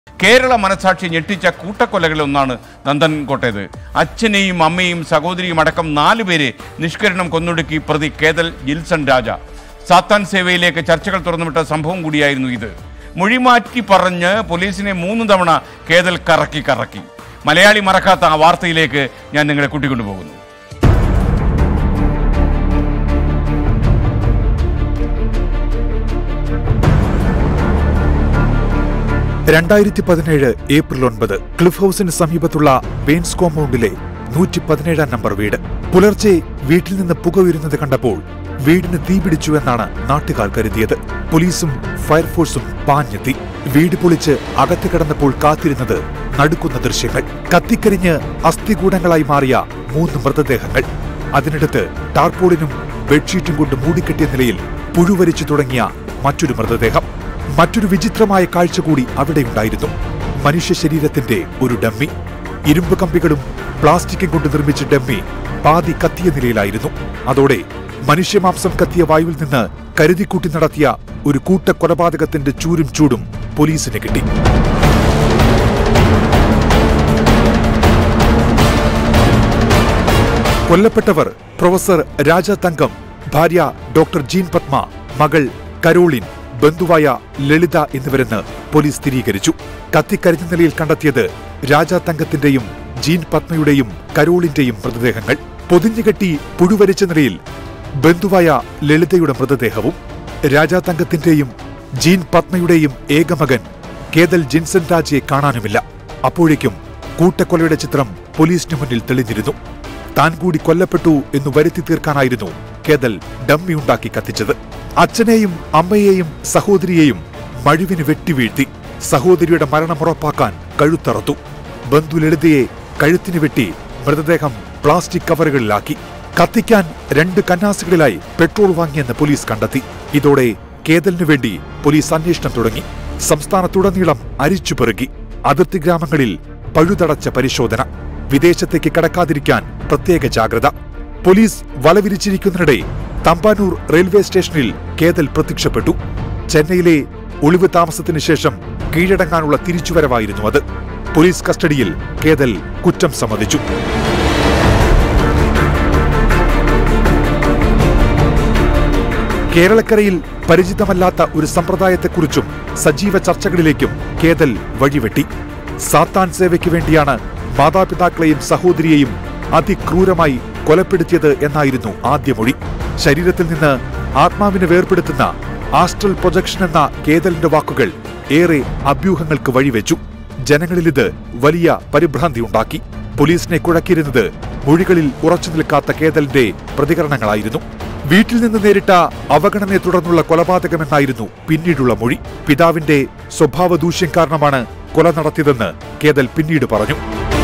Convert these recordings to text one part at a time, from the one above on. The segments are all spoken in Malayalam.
കേരള മനസാക്ഷി ഞെട്ടിച്ച കൂട്ടക്കൊലകളിൽ ഒന്നാണ് നന്ദൻകോട്ടേത് അച്ഛനെയും അമ്മയും സഹോദരിയും അടക്കം നാല് പേരെ നിഷ്കരണം കൊന്നൊടുക്കി പ്രതി കേതൽ ജിൽസൺ രാജ സാത്താൻ സേവയിലേക്ക് ചർച്ചകൾ തുറന്നുവിട്ട സംഭവം കൂടിയായിരുന്നു ഇത് മൊഴിമാറ്റി പറഞ്ഞ് പോലീസിനെ മൂന്ന് തവണ കേതൽ കറക്കി കറക്കി മലയാളി മറക്കാത്ത ആ വാർത്തയിലേക്ക് ഞാൻ നിങ്ങളെ കൂട്ടിക്കൊണ്ടുപോകുന്നു രണ്ടായിരത്തി പതിനേഴ് ഏപ്രിൽ ഒൻപത് ക്ലിഫ് ഹൌസിന് സമീപത്തുള്ള ബെയിൻസ് കോമ്പൗണ്ടിലെ നൂറ്റി പതിനേഴാം നമ്പർ വീട് പുലർച്ചെ വീട്ടിൽ നിന്ന് പുക ഉയരുന്നത് കണ്ടപ്പോൾ വീടിന് തീപിടിച്ചു എന്നാണ് നാട്ടുകാർ കരുതിയത് പോലീസും ഫയർഫോഴ്സും പാഞ്ഞെത്തി വീട് പൊളിച്ച് അകത്ത് കിടന്നപ്പോൾ കാത്തിരുന്നത് നടുക്കുന്ന ദൃശ്യങ്ങൾ കത്തിക്കരിഞ്ഞ് അസ്ഥികൂടങ്ങളായി മാറിയ മൂന്ന് മൃതദേഹങ്ങൾ അതിനടുത്ത് ടാർപോളിനും ബെഡ്ഷീറ്റും കൊണ്ട് മൂടിക്കെട്ടിയ നിലയിൽ പുഴുവരിച്ചു തുടങ്ങിയ മറ്റൊരു മൃതദേഹം മറ്റൊരു വിചിത്രമായ കാഴ്ച കൂടി അവിടെയുണ്ടായിരുന്നു മനുഷ്യ ശരീരത്തിന്റെ ഒരു ഡമ്മി ഇരുമ്പ് കമ്പികളും പ്ലാസ്റ്റിക്കും കൊണ്ട് നിർമ്മിച്ച ഡമ്മി പാതി കത്തിയ നിലയിലായിരുന്നു അതോടെ മനുഷ്യമാംസം കത്തിയ വായുവിൽ നിന്ന് കരുതിക്കൂട്ടി നടത്തിയ ഒരു കൂട്ട കൊലപാതകത്തിന്റെ ചൂരും ചൂടും പോലീസിന് കിട്ടി കൊല്ലപ്പെട്ടവർ പ്രൊഫസർ രാജ തങ്കം ഭാര്യ ഡോക്ടർ ജീൻ പത്മ മകൾ കരോളിൻ ബന്ധുവായ ലളിത എന്നിവരെന്ന് പോലീസ് സ്ഥിരീകരിച്ചു കത്തിക്കരിഞ്ഞ നിലയിൽ കണ്ടെത്തിയത് രാജ തങ്കത്തിന്റെയും ജീൻ പത്മയുടെയും കരോളിന്റെയും മൃതദേഹങ്ങൾ പൊതിഞ്ഞുകെട്ടി പുഴുവരിച്ച നിലയിൽ ബന്ധുവായ ലളിതയുടെ മൃതദേഹവും രാജാ തങ്കത്തിന്റെയും ജീൻ പത്മയുടെയും ഏകമകൻ കേതൽ ജിൻസൺ രാജയെ കാണാനുമില്ല അപ്പോഴേക്കും കൂട്ടക്കൊലയുടെ ചിത്രം പോലീസിന് മുന്നിൽ തെളിഞ്ഞിരുന്നു താൻ കൂടി കൊല്ലപ്പെട്ടു എന്ന് വരുത്തി തീർക്കാനായിരുന്നു കേതൽ ഡമ്മി ഉണ്ടാക്കി കത്തിച്ചത് അച്ഛനെയും അമ്മയെയും സഹോദരിയെയും മഴുവിന് വെട്ടിവീഴ്ത്തി സഹോദരിയുടെ മരണം ഉറപ്പാക്കാൻ കഴുത്തറത്തു ബന്ധു ലളിതയെ കഴുത്തിന് വെട്ടി മൃതദേഹം പ്ലാസ്റ്റിക് കവറുകളിലാക്കി കത്തിക്കാൻ രണ്ട് കന്നാസുകളിലായി പെട്രോൾ വാങ്ങിയെന്ന് പോലീസ് കണ്ടെത്തി ഇതോടെ കേതലിനു വേണ്ടി പോലീസ് അന്വേഷണം തുടങ്ങി സംസ്ഥാനത്തുടനീളം അരിച്ചുപെറുകി അതിർത്തി ഗ്രാമങ്ങളിൽ പഴുതടച്ച പരിശോധന വിദേശത്തേക്ക് കടക്കാതിരിക്കാൻ പ്രത്യേക ജാഗ്രത പോലീസ് വലവിരിച്ചിരിക്കുന്നതിനിടെ തമ്പാനൂർ റെയിൽവേ സ്റ്റേഷനിൽ കേതൽ പ്രത്യക്ഷപ്പെട്ടു ചെന്നൈയിലെ ഒളിവ് താമസത്തിന് ശേഷം കീഴടങ്ങാനുള്ള തിരിച്ചുവരവായിരുന്നു അത് പോലീസ് കസ്റ്റഡിയിൽ കേതൽ കുറ്റം സമ്മതിച്ചു കേരളക്കരയിൽ പരിചിതമല്ലാത്ത ഒരു സമ്പ്രദായത്തെക്കുറിച്ചും സജീവ ചർച്ചകളിലേക്കും കേതൽ വഴിവെട്ടി സാത്താൻ സേവയ്ക്ക് വേണ്ടിയാണ് മാതാപിതാക്കളെയും സഹോദരിയെയും അതിക്രൂരമായി കൊലപ്പെടുത്തിയത് എന്നായിരുന്നു ആദ്യ മൊഴി ശരീരത്തിൽ നിന്ന് ആത്മാവിനെ വേർപെടുത്തുന്ന ആസ്ട്രൽ പ്രൊജക്ഷൻ എന്ന കേതലിന്റെ വാക്കുകൾ ഏറെ അഭ്യൂഹങ്ങൾക്ക് വഴിവെച്ചു ജനങ്ങളിൽ ഇത് വലിയ പരിഭ്രാന്തിയുണ്ടാക്കി പോലീസിനെ കുഴക്കിയിരുന്നത് മൊഴികളിൽ ഉറച്ചു നിൽക്കാത്ത കേതലിന്റെ പ്രതികരണങ്ങളായിരുന്നു വീട്ടിൽ നിന്ന് നേരിട്ട അവഗണനയെ തുടർന്നുള്ള കൊലപാതകമെന്നായിരുന്നു പിന്നീടുള്ള മൊഴി പിതാവിന്റെ സ്വഭാവ ദൂഷ്യം കാരണമാണ് കൊല നടത്തിയതെന്ന് കേതൽ പിന്നീട് പറഞ്ഞു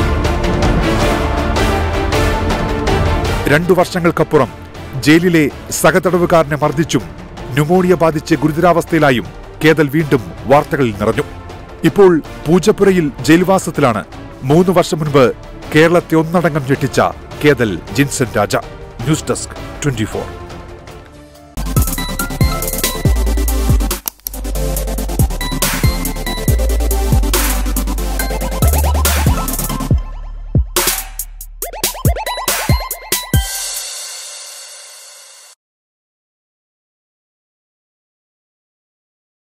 രണ്ടു വർഷങ്ങൾക്കപ്പുറം ജയിലിലെ സഹതടവുകാരനെ മർദ്ദിച്ചും ന്യൂമോണിയ ബാധിച്ച് ഗുരുതരാവസ്ഥയിലായും കേതൽ വീണ്ടും വാർത്തകളിൽ നിറഞ്ഞു ഇപ്പോൾ പൂജപ്പുരയിൽ ജയിൽവാസത്തിലാണ് മൂന്ന് വർഷം മുൻപ് കേരളത്തെ ഒന്നടങ്കം ഞെട്ടിച്ച Cadell Jinson Raja news desk twenty